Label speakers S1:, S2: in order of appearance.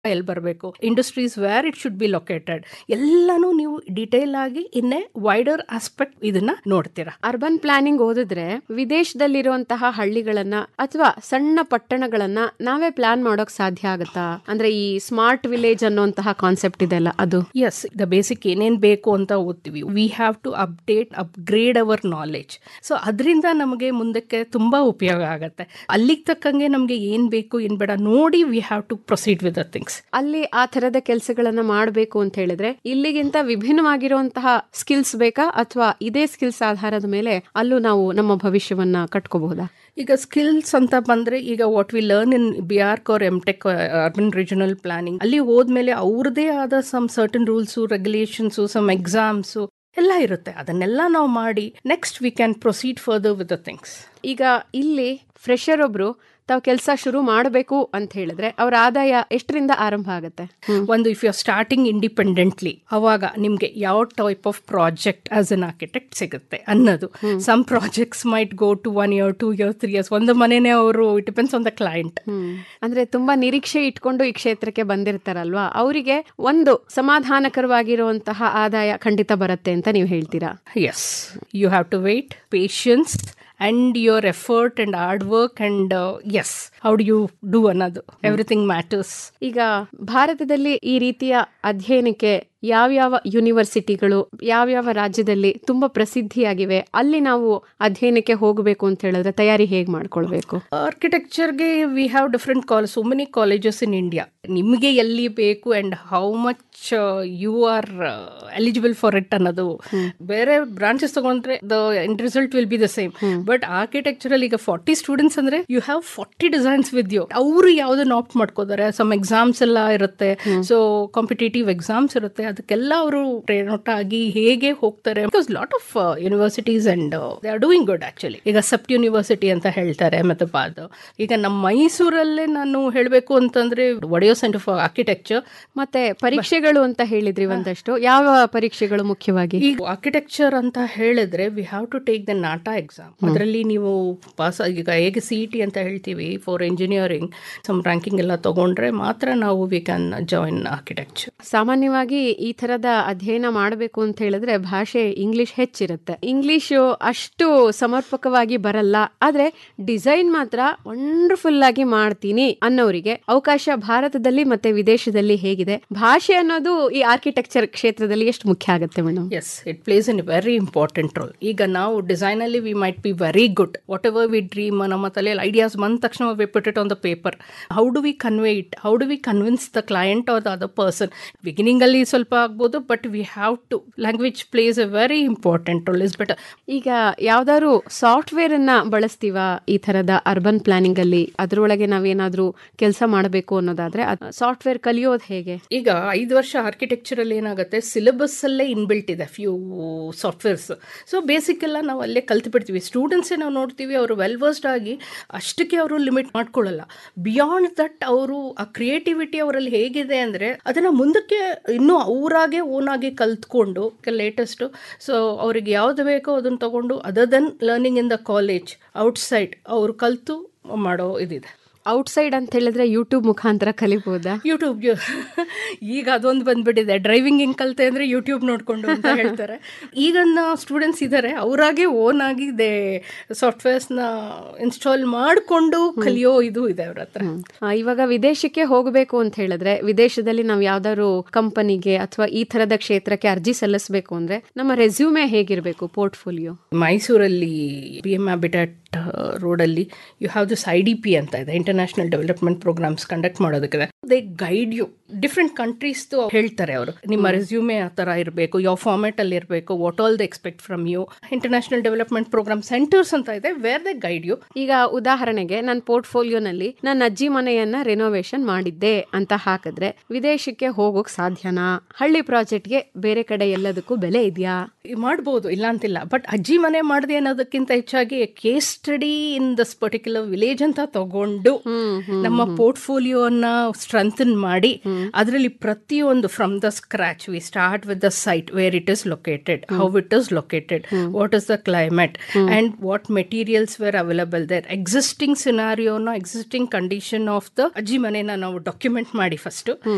S1: ಎಲ್ಲಿ ಬರಬೇಕು industries where it should be located ಎಲ್ಲಾನು ನೀವು ಡಿಟೇಲ್ ಆಗಿ ಇನ್ನೇ ವೈಡರ್ ಆಸ್ಪೆಕ್ಟ್ ಇದನ್ನ ನೋಡ್ತೀರಾ
S2: ಅರ್ಬನ್ ಪ್ಲಾನಿಂಗ್ ಓದಿದ್ರೆ ವಿದೇಶದಲ್ಲಿರುವಂತಹ ಹಳ್ಳಿಗಳನ್ನ ಅಥವಾ ಸಣ್ಣ ಪಟ್ಟಣಗಳನ್ನ ನಾವೇ ಪ್ಲಾನ್ ಮಾಡೋಕ್ ಸಾಧ್ಯ ಆಗುತ್ತಾ ಅಂದ್ರೆ ಈ ಸ್ಮಾರ್ಟ್ ವಿಲೇಜ್ ಅನ್ನುವಂತಹ ಕಾನ್ಸೆಪ್ಟ್ ಇದೆಲ್ಲ ಅದು
S1: ಎಸ್ ದ ಬೇಸಿಕ್ ಏನೇನ್ ಬೇಕು ಅಂತ ಓದ್ತೀವಿ we have to update upgrade our knowledge so ಅದರಿಂದ ನಮಗೆ ಮುಂದಕ್ಕೆ ತುಂಬಾ ಉಪಯೋಗ ಆಗುತ್ತೆ ಅಲ್ಲಿಗೆ ತಕ್ಕಂಗೆ ನಮಗೆ ಏನ್ ಬೇಕು ಏನ್ ಬೇಡ ನೋಡಿ we have to proceed with the things
S2: ಅಲ್ಲಿ ಆ ತರದ ಕೆಲಸಗಳನ್ನ ಮಾಡಬೇಕು ಅಂತ ಹೇಳಿದ್ರೆ ಇಲ್ಲಿಗಿಂತ ವಿಭಿನ್ನವಾಗಿರುವಂತಹ ಸ್ಕಿಲ್ಸ್ ಬೇಕಾ ಅಥವಾ ಇದೇ ಸ್ಕಿಲ್ಸ್ ಆಧಾರದ ಮೇಲೆ ಅಲ್ಲೂ ನಾವು ನಮ್ಮ ಭವಿಷ್ಯವನ್ನ ಕಟ್ಕೋಬಹುದಾ
S1: ಈಗ ಸ್ಕಿಲ್ಸ್ ಅಂತ ಬಂದ್ರೆ ಈಗ what we learn in B Arch or M Tech urban regional planning ಅಲ್ಲಿ ಹೋದ್ಮೇಲೆ ಅವ್ರದೇ ಆದ some certain rules regulations some exams ಎಲ್ಲ ಇರುತ್ತೆ ಅದನ್ನೆಲ್ಲ ನಾವು ಮಾಡಿ next we can proceed further with the things
S2: ಈಗ ಇಲ್ಲಿ ಫ್ರೆಶರ್ ಒಬ್ರು ತಾವು ಕೆಲಸ ಶುರು ಮಾಡಬೇಕು ಅಂತ ಹೇಳಿದ್ರೆ ಅವ್ರ ಆದಾಯ ಎಷ್ಟರಿಂದ ಆರಂಭ ಆಗುತ್ತೆ
S1: ಒಂದು if you are starting independently ಅವಾಗ ನಿಮ್ಗೆ ಯಾವ type of project as an architect ಸಿಗುತ್ತೆ ಅನ್ನೋದು some projects might go to one year two year three years ಒಂದು ಮನೆನೇ ಅವರು it depends on the client
S2: ಅಂದ್ರೆ ತುಂಬಾ ನಿರೀಕ್ಷೆ ಇಟ್ಕೊಂಡು ಈ ಕ್ಷೇತ್ರಕ್ಕೆ ಬಂದಿರ್ತಾರಲ್ವಾ ಅವರಿಗೆ ಒಂದು ಸಮಾಧಾನಕರವಾಗಿರುವಂತಹ ಆದಾಯ ಖಂಡಿತ ಬರುತ್ತೆ ಅಂತ ನೀವು ಹೇಳ್ತೀರಾ
S1: yes you have to wait patience and your effort and hard work and yes how do you do ಅನ್ನೋದು ಎವ್ರಿಥಿಂಗ್ ಮ್ಯಾಟರ್ಸ್
S2: ಈಗ ಭಾರತದಲ್ಲಿ ಈ ರೀತಿಯ ಅಧ್ಯಯನಕ್ಕೆ ಯಾವ್ಯಾವ ಯೂನಿವರ್ಸಿಟಿಗಳು ಯಾವ್ಯಾವ ರಾಜ್ಯದಲ್ಲಿ ತುಂಬಾ ಪ್ರಸಿದ್ಧಿಯಾಗಿವೆ ಅಲ್ಲಿ ನಾವು ಅಧ್ಯಯನಕ್ಕೆ ಹೋಗಬೇಕು ಅಂತ ಹೇಳಿದ್ರೆ ತಯಾರಿ ಹೇಗೆ ಮಾಡ್ಕೊಳ್ಬೇಕು
S1: ಆರ್ಕಿಟೆಕ್ಚರ್ಗೆ we have different college so many colleges in India ನಿಮಗೆ ಎಲ್ಲಿ ಬೇಕು and how much you are eligible for it ಅನ್ನೋದು ಬೇರೆ ಬ್ರಾಂಚಸ್ ತಗೊಂಡ್ರೆ the end result will be the same but architecture ಅಲ್ಲಿ ಈಗ ಫಾರ್ಟಿ ಸ್ಟೂಡೆಂಟ್ಸ್ ಅಂದ್ರೆ you have forty designs with you ಅವರು ಯಾವ್ದನ್ನ ಆಪ್ಟ್ ಮಾಡ್ಕೋತಾರೆ ಸಮ್ ಎಕ್ಸಾಮ್ಸ್ ಎಲ್ಲ ಇರುತ್ತೆ ಸೊ ಕಾಂಪಿಟೇಟಿವ್ ಎಕ್ಸಾಮ್ಸ್ ಇರುತ್ತೆ ಅದಕ್ಕೆಲ್ಲ ಅವರು ಟ್ರೈನ್ ಆಗಿ ಹೇಗೆ ಹೋಗ್ತಾರೆ because lot of universities and they are doing good actually ಈಗ ಸೆಪ್ಟ್ ಯೂನಿವರ್ಸಿಟಿ ಅಂತ ಹೇಳ್ತಾರೆ ಮತ್ತೆ ಬಾದ್ ಈಗ ನಮ್ಮ ಮೈಸೂರಲ್ಲೇ ನಾನು ಹೇಳಬೇಕು ಅಂತಂದ್ರೆ ಒಡೆಯೋ ಸೆಂಟರ್ ಫಾರ್ ಆರ್ಕಿಟೆಕ್ಚರ್
S2: ಮತ್ತೆ ಪರೀಕ್ಷೆಗಳು ಅಂತ ಹೇಳಿದ್ರಿ ಒಂದಷ್ಟು ಯಾವ ಪರೀಕ್ಷೆಗಳು ಮುಖ್ಯವಾಗಿ
S1: ಈಗ ಆರ್ಕಿಟೆಕ್ಚರ್ ಅಂತ ಹೇಳಿದ್ರೆ we have to take the NATA exam ಅದರಲ್ಲಿ ನೀವು ಪಾಸ್ ಈಗ ಹೇಗೆ ಸಿ ಟಿ ಅಂತ ಹೇಳ್ತೀವಿ ಫಾರ್ ಇಂಜಿನಿಯರಿಂಗ್ ಸಮ್ ರ್ಯಾಂಕಿಂಗ್ ಎಲ್ಲ ತಗೊಂಡ್ರೆ ಮಾತ್ರ ನಾವು ವಿ ಕ್ಯಾನ್ ಜಾಯಿನ್ ಆರ್ಕಿಟೆಕ್ಚರ್
S2: ಸಾಮಾನ್ಯವಾಗಿ ಈ ತರದ ಅಧ್ಯಯನ ಮಾಡಬೇಕು ಅಂತ ಹೇಳಿದ್ರೆ ಭಾಷೆ ಇಂಗ್ಲಿಷ್ ಹೆಚ್ಚಿರುತ್ತೆ ಇಂಗ್ಲಿಷ್ ಅಷ್ಟು ಸಮರ್ಪಕವಾಗಿ ಬರಲ್ಲ ಆದ್ರೆ ಡಿಸೈನ್ ಮಾತ್ರ ವಂಡರ್ಫುಲ್ ಆಗಿ ಮಾಡ್ತೀನಿ ಅನ್ನೋರಿಗೆ ಅವಕಾಶ ಭಾರತದಲ್ಲಿ ಮತ್ತೆ ವಿದೇಶದಲ್ಲಿ ಹೇಗಿದೆ ಭಾಷೆ ಅನ್ನೋದು ಈ ಆರ್ಕಿಟೆಕ್ಚರ್ ಕ್ಷೇತ್ರದಲ್ಲಿ ಎಷ್ಟು ಮುಖ್ಯ ಆಗುತ್ತೆ madam
S1: yes it plays in very important role ಈಗ ನಾವು ಡಿಸೈನ್ ಅಲ್ಲಿ we might be very good whatever we dream ನಮ್ಮ ತಲೆಯಲ್ಲಿ ಐಡಿಯಾಸ್ ಬಂದ ತಕ್ಷಣ we put it on the paper how do we convey it how do we convince the client or the other person beginning ಅಲ್ಲಿ ಸ್ವಲ್ಪ ಆಗ್ಬೋದು but we have to language plays a very important role is better
S2: ಈಗ ಯಾವ್ದಾದ್ರು software ಅನ್ನ ಬಳಸ್ತೀವ ಈ ತರದ urban planning ಅಲ್ಲಿ ಅದ್ರೊಳಗೆ ನಾವೇನಾದ್ರೂ ಕೆಲಸ ಮಾಡಬೇಕು ಅನ್ನೋದಾದ್ರೆ ಸಾಫ್ಟ್ವೇರ್ ಕಲಿಯೋದು ಹೇಗೆ
S1: ಈಗ ಐದು ವರ್ಷ ಆರ್ಕಿಟೆಕ್ಚರ್ ಅಲ್ಲಿ ಏನಾಗುತ್ತೆ ಸಿಲೆಬಸ್ ಅಲ್ಲೇ ಇನ್ಬಿಲ್ಟ್ ಇದೆ ಫ್ಯೂ ಸಾಫ್ಟ್ವೇರ್ಸ್ ಸೊ ಬೇಸಿಕ್ ಎಲ್ಲ ನಾವು ಅಲ್ಲೇ ಕಲ್ತು ಬಿಡ್ತೀವಿ ಸ್ಟೂಡೆಂಟ್ಸೇ ನಾವು ನೋಡ್ತೀವಿ ಅವರು ವೆಲ್ ವರ್ಸ್ಡ್ ಆಗಿ ಅಷ್ಟಕ್ಕೆ ಅವರು ಲಿಮಿಟ್ ಮಾಡ್ಕೊಳ್ಳಲ್ಲ ಬಿಯಾಂಡ್ ದಟ್ ಅವರು ಆ ಕ್ರಿಯೇಟಿವಿಟಿ ಅವರಲ್ಲಿ ಹೇಗಿದೆ ಅಂದ್ರೆ ಅದನ್ನ ಮುಂದಕ್ಕೆ ಇನ್ನೂ ಅವರಾಗೆ ಓನ್ ಆಗಿ ಕಲ್ತ್ಕೊಂಡು ಲೇಟೆಸ್ಟ್ ಸೊ ಅವ್ರಿಗೆ ಯಾವ್ದು ಬೇಕೋ ಅದನ್ನ ತಗೊಂಡು other then learning in the college outside ಅವರು ಕಲ್ತು ಮಾಡೋ ಇದಿದೆ
S2: ಔಟ್ಸೈಡ್ ಅಂತ ಹೇಳಿದ್ರೆ ಯೂಟ್ಯೂಬ್ ಮುಖಾಂತರ ಕಲಿಬಹುದಾ
S1: ಯೂಟ್ಯೂಬ್ ಈಗ ಅದೊಂದು ಬಂದ್ಬಿಟ್ಟಿದೆ ಡ್ರೈವಿಂಗ್ ಹೆಂಗ್ ಕಲ್ತೆ ಅಂದ್ರೆ ಯೂಟ್ಯೂಬ್ ನೋಡ್ಕೊಂಡು ಅಂತ ಹೇಳ್ತಾರೆ ಈಗ ಸ್ಟೂಡೆಂಟ್ಸ್ ಇದ್ದಾರೆ ಅವರಾಗೆ ಓನ್ ಆಗಿ ದೇ ಸಾಫ್ಟ್ವೇರ್ಸ್ನ ಇನ್ಸ್ಟಾಲ್ ಮಾಡಿಕೊಂಡು ಕಲಿಯೋ ಇದು ಇದೆ ಅವ್ರ ಹತ್ರ
S2: ಆ, ಇವಾಗ ವಿದೇಶಕ್ಕೆ ಹೋಗಬೇಕು ಅಂತ ಹೇಳಿದ್ರೆ ವಿದೇಶದಲ್ಲಿ ನಾವು ಯಾವ್ದಾದ್ರು ಕಂಪನಿಗೆ ಅಥವಾ ಈ ತರದ ಕ್ಷೇತ್ರಕ್ಕೆ ಅರ್ಜಿ ಸಲ್ಲಿಸಬೇಕು ಅಂದ್ರೆ ನಮ್ಮ ರೆಸ್ಯೂಮೆ ಹೇಗಿರ್ಬೇಕು ಪೋರ್ಟ್ಫೋಲಿಯೋ
S1: ಮೈಸೂರಲ್ಲಿ ಪಿ ಎಮ್ ಹ್ಯಾಬಿಟ್ಯಾಟ್ ರೋಡಲ್ಲಿ you have this I D P ಅಂತ ಇದೆ ಇಂಟರ್ನ್ಯಾಷನಲ್ ಡೆವಲಪ್ಮೆಂಟ್ ಪ್ರೋಗ್ರಾಮ್ಸ್ ಕಂಡಕ್ಟ್ ಮಾಡೋದಕ್ಕೆ they guide you different countries ಹೇಳ್ತಾರೆ ಅವರು ನಿಮ್ಮ ರೆಸ್ಯೂಮೆ ಆ ಥರ ಇರಬೇಕು ಯಾವ ಫಾರ್ಮೆಟ್ ಅಲ್ಲಿ ಇರಬೇಕು what all the expect from you international development programme centres ಅಂತ ಇದೆ ವೇರ್ ದೇ ಗೈಡ್ ಯು
S2: ಈಗ ಉದಾಹರಣೆಗೆ ನನ್ನ ಪೋರ್ಟ್ಫೋಲಿಯೋನಲ್ಲಿ ನನ್ನ ಅಜ್ಜಿ ಮನೆಯನ್ನ ರೆನೋವೇಷನ್ ಮಾಡಿದ್ದೆ ಅಂತ ಹಾಕಿದ್ರೆ ವಿದೇಶಕ್ಕೆ ಹೋಗೋಕ್ ಸಾಧ್ಯನಾ ಹಳ್ಳಿ ಪ್ರಾಜೆಕ್ಟ್ಗೆ ಬೇರೆ ಕಡೆ ಎಲ್ಲದಕ್ಕೂ ಬೆಲೆ ಇದೆಯಾ
S1: ಮಾಡ್ಬೋದು ಇಲ್ಲ ಅಂತಿಲ್ಲ ಬಟ್ ಅಜ್ಜಿ ಮನೆ ಮಾಡಿದೆ ಅನ್ನೋದಕ್ಕಿಂತ ಹೆಚ್ಚಾಗಿ case study in this particular village ಅಂತ ತಗೊಂಡು ನಮ್ಮ ಪೋರ್ಟ್ಫೋಲಿಯೋನ ಸ್ಟ್ರೆಂಥನ್ ಮಾಡಿ ಅದರಲ್ಲಿ ಪ್ರತಿಯೊಂದು from the scratch we start with the site where it is located how it is located what is the climate and what materials were available there existing ಸಿನಾರಿಯೋನ existing condition of the ಅಜ್ಜಿ ಮನೆನ ನಾವು document ಮಾಡಿ first